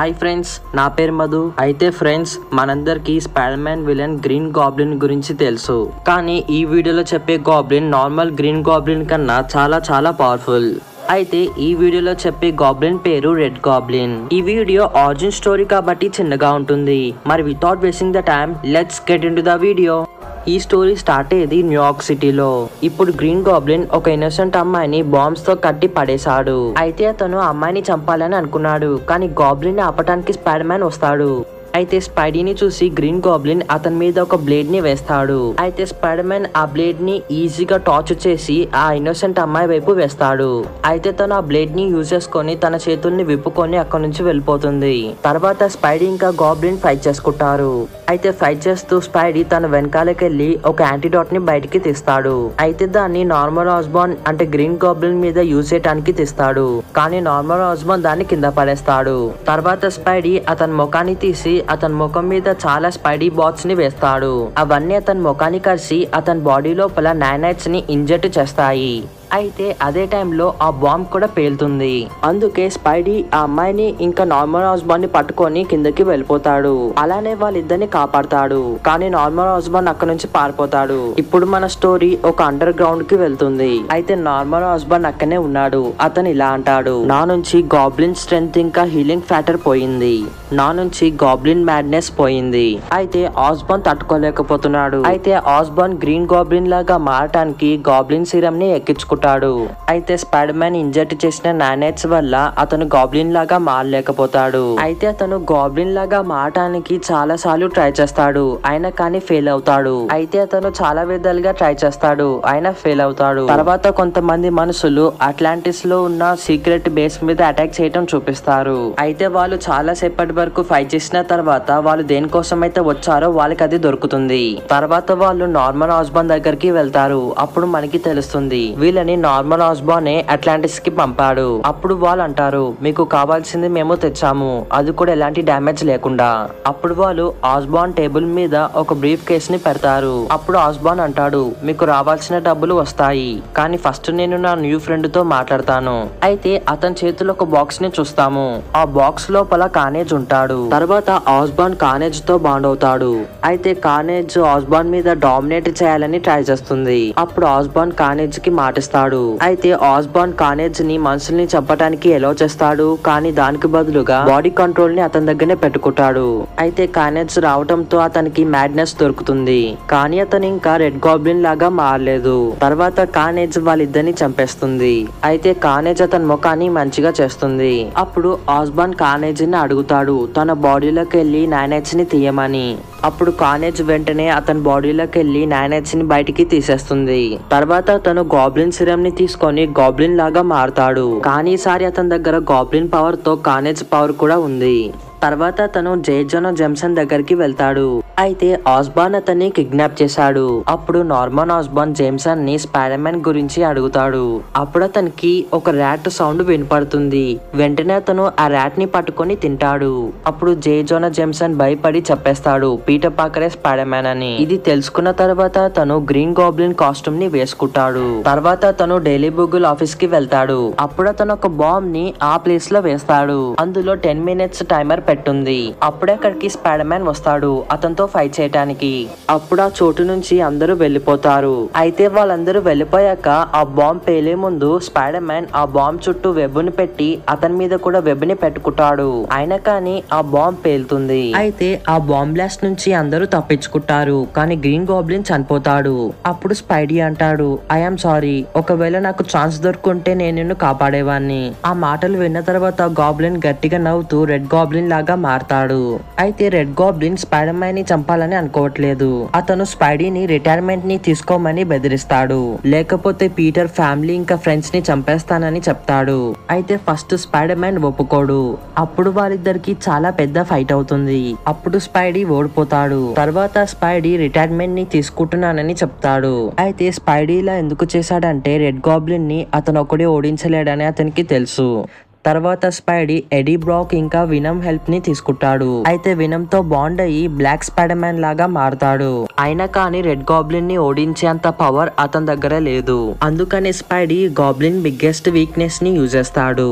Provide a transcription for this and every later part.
Hi friends నా పేరు మధు అయితే ఫ్రెండ్స్ మనందరికీ Spider Man villain Green Goblin గురించి తెలుసు కానీ ఈ వీడియోలో చెప్పే గాబ్లిన్ నార్మల్ గ్రీన్ గాబ్లిన్ కన్నా చాలా చాలా పవర్ఫుల్ అయితే ఈ వీడియోలో చెప్పే గాబ్లిన్ పేరు రెడ్ గాబ్లిన్ ఈ వీడియో ఆరిజిన్ స్టోరీ కాబట్టి చిన్నగా ఉంటుంది మరి without wasting the time let's get into the video ఈ స్టోరీ స్టార్ట్ అయ్యేది న్యూయార్క్ సిటీలో ఇప్పుడు గ్రీన్ గాబ్లిన్ ఒక ఇన్నోసెంట్ అమ్మాయిని బాంబ్స్ తో కట్టి పడేశాడు అయితే అతను ఆ అమ్మాయిని చంపాలని అనుకున్నాడు కానీ గాబ్లిన్ ఆపటానికి స్పైడర్ మ్యాన్ వస్తాడు అయితే స్పైడీని చూసి గ్రీన్ గాబ్లిన్ అతని మీద ఒక బ్లేడ్ ని వేస్తాడు అయితే స్పైడర్ మ్యాన్ ఆ బ్లేడ్ ని ఈజీగా టార్చ్ చేసి ఆ ఇన్నోసెంట్ అమ్మాయి వైపు వేస్తాడు అయితే తను ఆ బ్లేడ్ ని యూజ్ చేసుకొని తన చేతుల్ని విప్పుకొని అక్కడి నుంచి వెళ్ళిపోతుంది తర్వాత స్పైడీ ఇంకా గాబ్లిన్ ఫైట్ చేసుకుంటారు అయితే ఫైట్ చేస్తూ స్పైడీ తన వెనకాలకెళ్ళి ఒక యాంటీడాట్ ని బయటికి తీస్తాడు అయితే దాన్ని నార్మల్ హాస్బాన్ అంటే గ్రీన్ గాబ్లిన్ మీద యూజ్ చేయడానికి తీస్తాడు కానీ నార్మల్ హాస్బాన్ దాన్ని కింద పడేస్తాడు తర్వాత స్పైడీ అతని ముఖాన్ని తీసి అతని ముఖం మీద చాలా స్పైడీ బాట్స్ ని వేస్తాడు అవన్నీ అతని ముఖాన్ని కలిసి అతని బాడీ లోపల నానైట్స్ ని ఇంజెక్ట్ చేస్తాయి అయితే అదే టైంలో ఆ బాంబ్ కూడా పేలుతుంది అందుకే స్పైడీ ఆ అమ్మాయిని ఇంకా నార్మల్ హౌస్బాన్ ని పట్టుకొని కిందకి వెళ్ళిపోతాడు అలానే వాళ్ళిద్దరిని కాపాడతాడు కానీ నార్మల్ హౌస్బాన్ అక్కడ నుంచి పారిపోతాడు ఇప్పుడు మన స్టోరీ ఒక అండర్ గ్రౌండ్ కి వెళ్తుంది అయితే నార్మల్ హౌస్బాన్ అక్కనే ఉన్నాడు అతను ఇలా అంటాడు నా నుంచి గాబ్లిన్ స్ట్రెంగ్త్ ఇంకా హీలింగ్ ఫ్యాక్టర్ పోయింది నా నుంచి గాబ్లిన్ మ్యాడ్నెస్ పోయింది అయితే ఆస్బాన్ తట్టుకోలేకపోతున్నాడు అయితే ఆస్బాన్ గ్రీన్ గాబ్లిన్ లాగా మారటానికి గాబ్లిన్ సిరం ని ఎక్కించుకుంటాడు అయితే స్పైడర్ మ్యాన్ ఇంజెక్ట్ చేసిన నానెట్స్ వల్ల అతను గాబ్లిన్ లాగా మారలేకపోతాడు అయితే అతను గాబ్లిన్ లాగా మారటానికి చాలా సార్లు ట్రై చేస్తాడు అయినా కానీ ఫెయిల్ అవుతాడు అయితే అతను చాలా విధాలుగా ట్రై చేస్తాడు అయినా ఫెయిల్ అవుతాడు తర్వాత కొంతమంది మనుషులు అట్లాంటిస్ లో ఉన్న సీక్రెట్ బేస్ మీద అటాక్ చేయడం చూపిస్తారు అయితే వాళ్ళు చాలా సేపటి వరకు ఫైట్ చేసిన తర్వాత వాళ్ళు దేనికోసం అయితే వచ్చారో వాళ్ళకి అది దొరుకుతుంది తర్వాత వాళ్ళు నార్మల్ హాస్బాన్ దగ్గరికి వెళ్తారు అప్పుడు మనకి తెలుస్తుంది వీళ్ళని నార్మల్ హాస్బానే అట్లాంటిస్ కి పంపాడు అప్పుడు వాళ్ళు అంటారు మీకు కావాల్సింది మేము తెచ్చాము అది కూడా ఎలాంటి డ్యామేజ్ లేకుండా అప్పుడు వాళ్ళు ఆస్బాన్ టేబుల్ మీద ఒక బ్రీఫ్ కేస్ ని పెడతారు అప్పుడు ఆస్బాన్ అంటాడు మీకు రావాల్సిన డబ్బులు వస్తాయి కానీ ఫస్ట్ నేను నా న్యూ ఫ్రెండ్ తో మాట్లాడతాను అయితే అతని చేతిలో ఒక బాక్స్ ని చూస్తాము ఆ బాక్స్ లోపల కానేజ్ ఉంటాడు తర్వాత ఆస్బాన్ కానేజ్ తో బాండ్ అవుతాడు అయితే కానేజ్ ఆస్బాన్ మీద డామినేట్ చేయాలని ట్రై చేస్తుంది అప్పుడు ఆస్బాన్ కానేజ్ కి మాటిస్తాడు అయితే ఆస్బాన్ కానేజ్ ని మనుషుల్ని చంపడానికి ఎలో చేస్తాడు కానీ దానికి బదులుగా బాడీ కంట్రోల్ ని అతని దగ్గరనే పెట్టుకుంటాడు అయితే కానేజ్ రావటంతో అతనికి మ్యాడ్నెస్ దొరుకుతుంది కానీ అతను ఇంకా రెడ్ గాబ్లిన్ లాగా మారలేదు తర్వాత కానేజ్ వాళ్ళిద్దరిని చంపేస్తుంది అయితే కానేజ్ అతని ముఖాన్ని మంచిగా చేస్తుంది అప్పుడు ఆస్బాన్ కానేజ్ ని అడుగుతాడు తన బాడీలోకి వెళ్ళి నానెట్స్ ని తీయమని అప్పుడు కానేజ్ వెంటనే అతని బాడీలోకి వెళ్ళి నానెట్స్ ని బయటికి తీసేస్తుంది తర్వాత అతను గాబ్లిన్ సిరం ని తీసుకొని గాబ్లిన్ లాగా మారుతాడు కానీ ఈసారి అతని దగ్గర గాబ్లిన్ పవర్ తో కానేజ్ పవర్ కూడా ఉంది తర్వాత అతను జేజోనో జెమ్సన్ దగ్గరికి వెళ్తాడు అయితే ఆస్బాన్ అతన్ని కిడ్నాప్ చేశాడు అప్పుడు నార్మన్ ఆస్బాన్ జేమ్సన్ ని స్పైడర్ మ్యాన్ గురించి అడుగుతాడు అప్పుడు అతనికి ఒక ర్యాట్ సౌండ్ వినపడుతుంది వెంటనే అతను ఆ ర్యాట్ ని పట్టుకొని తింటాడు అప్పుడు జేజోనో జెమ్సన్ భయపడి చెప్పేస్తాడు పీటర్ పాకరే స్పైడర్ మ్యాన్ అని ఇది తెలుసుకున్న తర్వాత తను గ్రీన్ గాబ్లిన్ కాస్ట్యూమ్ ని వేసుకుంటాడు తర్వాత అతను డైలీ బుగుల్ ఆఫీస్ కి వెళ్తాడు అప్పుడు అతను ఒక బాంబ్ ని ఆ ప్లేస్ లో వేస్తాడు అందులో టెన్ మినిట్స్ టైమర్ పెట్టుంది అప్పుడే అక్కడికి స్పైడర్ మ్యాన్ వస్తాడు అతనితో ఫైట్ చేయడానికి అప్పుడు ఆ చోటు నుంచి అందరూ వెళ్ళిపోతారు అయితే వాళ్ళందరూ వెళ్ళిపోయాక ఆ బాంబ్ పేలే ముందు స్పైడర్ మ్యాన్ ఆ బాంబ్ చుట్టూ వెబ్బుని పెట్టి అతని మీద కూడా వెబ్బుని పెట్టుకుంటాడు అయినా కానీ ఆ బాంబ్ పేలుతుంది అయితే ఆ బాంబ్ బ్లాస్ట్ నుంచి అందరూ తప్పించుకుంటారు కానీ గ్రీన్ గాబ్లిన్ చనిపోతాడు అప్పుడు స్పైడీ అంటాడు ఐఎమ్ సారీ ఒకవేళ నాకు ఛాన్స్ దొరుకుంటే నేను నిన్ను కాపాడేవాన్ని ఆ మాటలు విన్న తర్వాత గాబ్లిన్ గట్టిగా నవ్వుతూ రెడ్ గాబ్లిన్ లాగా మారతాడు అయితే రెడ్ గాబ్లిన్ స్పైడర్ మ్యాన్ ని చంపాలని అనుకోవట్లేదు అతను స్పైడీని రిటైర్మెంట్ ని తీసుకోమని బెదిరిస్తాడు లేకపోతే పీటర్ ఫ్యామిలీ ఇంకా ఫ్రెండ్స్ ని చంపేస్తానని చెప్తాడు అయితే ఫస్ట్ స్పైడర్ మ్యాన్ ఒప్పుకోడు అప్పుడు వాళ్ళిద్దరికి చాలా పెద్ద ఫైట్ అవుతుంది అప్పుడు స్పైడీ ఓడిపోతాడు తర్వాత స్పైడీ రిటైర్మెంట్ ని తీసుకుంటున్నానని చెప్తాడు అయితే స్పైడీ ఇలా ఎందుకు చేశాడంటే రెడ్ గాబ్లిన్ ని అతను ఒకడే ఓడించలేడని అతనికి తెలుసు తర్వాత స్పైడీ ఎడీ బ్రాక్ ఇంకా వినమ్ హెల్ప్ ని తీసుకుంటాడు అయితే వినమ్ తో బాండ్ అయ్యి బ్లాక్ స్పైడర్ మ్యాన్ లాగా మారుతాడు అయినా కానీ రెడ్ గాబ్లిన్ ని ఓడించేంత పవర్ అతని దగ్గర లేదు అందుకని స్పైడీ గాబ్లిన్ బిగ్గెస్ట్ వీక్నెస్ ని యూజ్ చేస్తాడు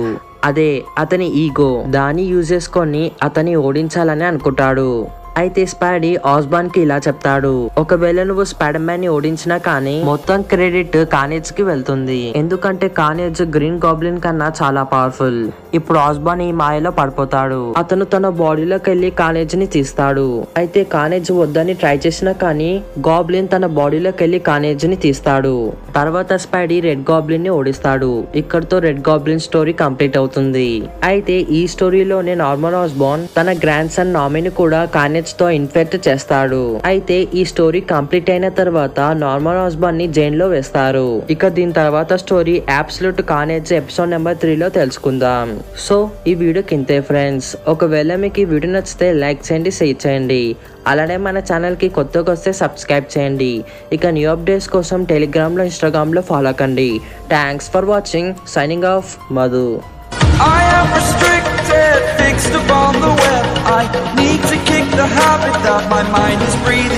అదే అతని ఈగో దాన్ని యూజ్ చేసుకొని అతన్ని ఓడించాలని అనుకుంటాడు అయితే స్పాడీ ఆస్బాన్ కి ఇలా చెప్తాడు ఒకవేళ నువ్వు స్పైడర్ మ్యాన్ ని ఓడించినా కానీ మొత్తం క్రెడిట్ కానేజ్ కి వెళ్తుంది ఎందుకంటే కానేజ్ గ్రీన్ గాబ్లిన్ కన్నా చాలా పవర్ఫుల్ ఇప్పుడు ఆస్బాన్ ఈ మాయలో పడిపోతాడు అతను తన బాడీలోకి వెళ్లి కానేజ్ ని తీస్తాడు అయితే కానేజ్ వద్దని ట్రై చేసినా కానీ గాబ్లిన్ తన బాడీలోకి వెళ్లి కానేజ్ ని తీస్తాడు తర్వాత స్పైడీ రెడ్ గాబ్లిన్ ని ఓడిస్తాడు ఇక్కడతో రెడ్ గాబ్లిన్ స్టోరీ కంప్లీట్ అవుతుంది అయితే ఈ స్టోరీలోనే నార్మల్ ఆస్బాన్ తన గ్రాండ్ సన్ నామిని కూడా కానేజ్ తో ఇన్ఫెక్ట్ చేస్తాడు అయితే ఈ స్టోరీ కంప్లీట్ అయిన తర్వాత నార్మల్ ఆస్బాన్ ని జైన్ లో వేస్తారు ఇక దీని తర్వాత story Absolute Carnage episode number three లో తెలుసుకుందాం సో ఈ వీడియోకి ఇంతే ఫ్రెండ్స్ ఒకవేళ మీకు ఈ వీడియో నచ్చితే లైక్ చేయండి షేర్ చేయండి అలానే మన ఛానల్ కి కొత్తగా వస్తే సబ్స్క్రైబ్ చేయండి ఇక న్యూ అప్డేట్స్ కోసం టెలిగ్రామ్ లో ఇన్స్టాగ్రామ్ లో ఫాలో కండి thanks for watching signing off Madhu I am restricted, fixed upon the web. I need to kick the habit that my mind is breathing.